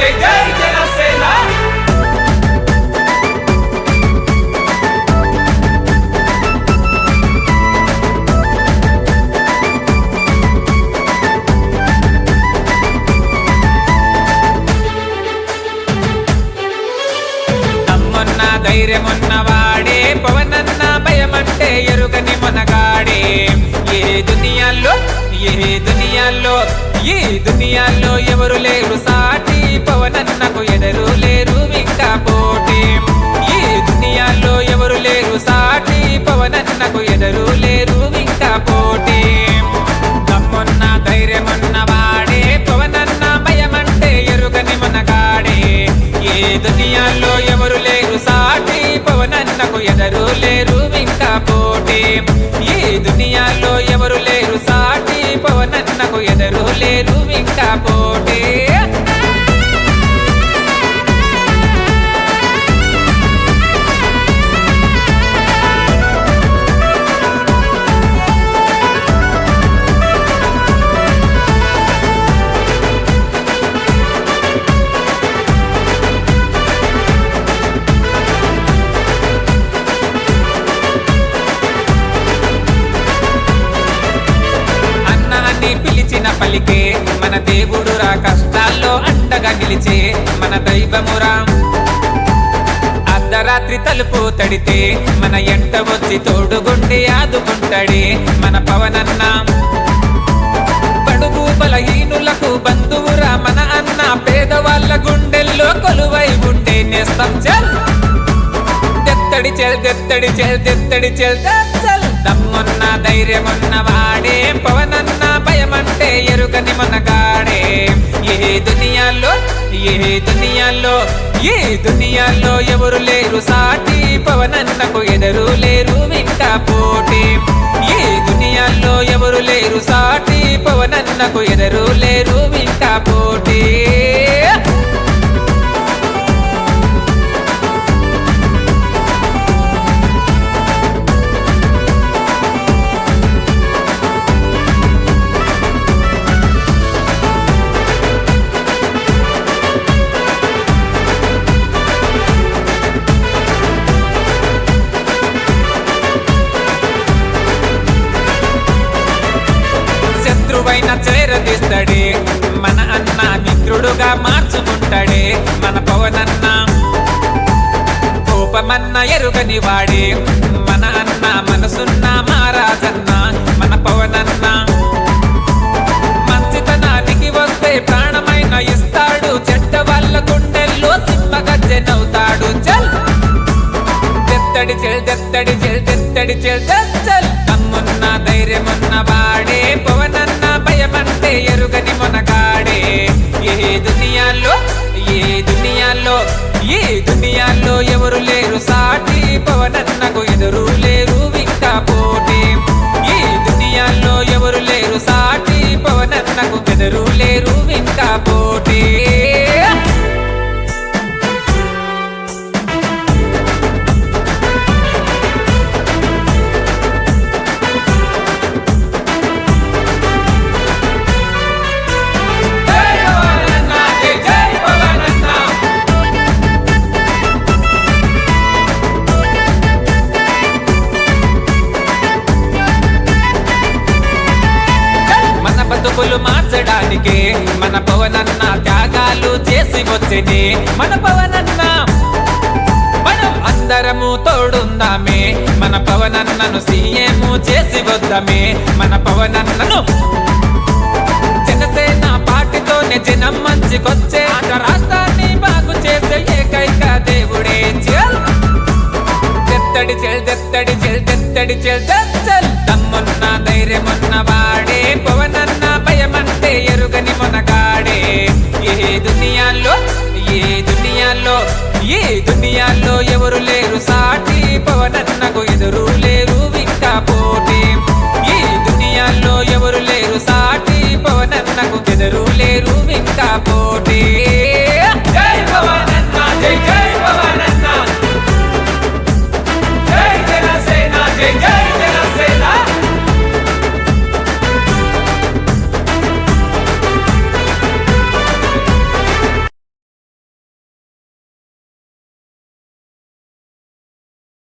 జై జై జనసేన తమ్మున్న ధైర్యమున్న వాడే పవనన్న భయమంటే ఎరుగని మనగాడే ఏ దునియాల్లో ఏ దునియాల్లో ఈ దునియాల్లో ఎవరు లేరు సాటి పవనన్నకు ఎదరు లేరు ఇంకా పోటీ ఈ దునియాల్లో ఎవరు లేరు సాటి పవనన్నకు ఎదరు లేరు ఇంకా పోటీ తమ్మున్న ధైర్యమున్న వాడే పవనన్న భయమంటే ఎరుగని మనగాడే ఏ దునియాల్లో ఎవరు లేరు సాటి పవనన్నకు ఎదరు లేరు ఇంకా పోటీ ఈ దునియాల్లో ఎవరు లేరు సాటి పవనన్నకు ఎదరు లేరు ఇంకా పోటీ అన్న అని పిలిచిన పలికే మన దేవుడురా కష్టాల్లో అండగా నిలిచే మన దైవమురా అర్ధరాత్రి తలుపు తడితే మన ఎంట వచ్చి తోడుగుండి ఆదుకుంటాడే మన పవనన్న బడుగు బలహీనులకు బంధువురా మన అన్న పేదవాళ్ళ గుండెల్లో కొలువై ఉండే నేస్తం చల్ దెత్తడి చెల్ దెత్తడి చెల్ దెత్తడి చెల్ దెత్తల్ దమ్మున్న ధైర్యమున్న వాడే పవనన్న భయమంటే ఎరుగని మనగాడే ఏ దునియాల్లో ఏ దునియాల్లో ఏ దునియాల్లో ఎవరు లేరు సాటి పవనన్నకు ఎదరు లేరు ఇంకా పోటీ ఏ దునియాల్లో ఎవరు లేరు సాటి పవనన్నకు ఎదరు లేరు ఇంకా పోటీ శత్రువైన చేరదీస్తాడే మన అన్న మిత్రుడుగా మార్చుకుంటాడే మన పవనన్న కోపమన్న ఎరుగని వాడే మన అన్న మనసున్న మహారాజన్న మన పవనన్న మంచితనానికి వస్తే ప్రాణమైన ఇస్తాడు చెడ్డ వాళ్ళ గుండెల్లో సింహగజ్జెనవుతాడు చల్ దెత్తడి చెల్ దెత్తడి చెల్ దెత్తడి చెల్ దెత్తల్ తమ్మున్న ధైర్యమున్న వాడే పవనన్న భయమంటే ఎరుగని మొనగాడే ఏ దునియాల్లో ఏ దునియాల్లో ఏ దునియాల్లో ఎవరు లేరు సాటి పవనన్నకు ఎదురు లేరు ఇంకా పోటీ ఈ దునియాల్లో ఎవరు లేరు సాటి పవనన్నకు ఎదురు లేరు ఇంకా పోటీ జై పవనన్న జై జై పవనన్న మన బతుకులు మార్చడానికే మన పవనన్న త్యాగాలు చేసి వచ్చేనే మన పవనన్న మనం అందరము తోడుందామే మన పవనన్నను సీఎం చేసి వద్దామే మన పవనన్నను జనసేన పార్టీతోనే జనం మంచికొచ్చే ఆంధ్ర రాష్ట్రాన్ని బాగు చేసే ఏకైక దేవుడే చల్ దెత్తడి చెల్ దెత్తడి చెల్ దెత్తడి చెల్ దెత్తల్ తమ్మున్న ధైర్యమున్న వాడే పవనన్న భయమంటే ఎరుగని మొనగాడే ఏ దునియాల్లో ఏ దునియాల్లో ఏ దునియాల్లో ఎవరు లేరు సాటి పవనన్నకు ఎదురు లేరు ఇంకా పోటీ ఈ దునియాల్లో ఎవరు లేరు సాటి పవనన్నకు ఎదురు లేరు ఇంకా పోటీ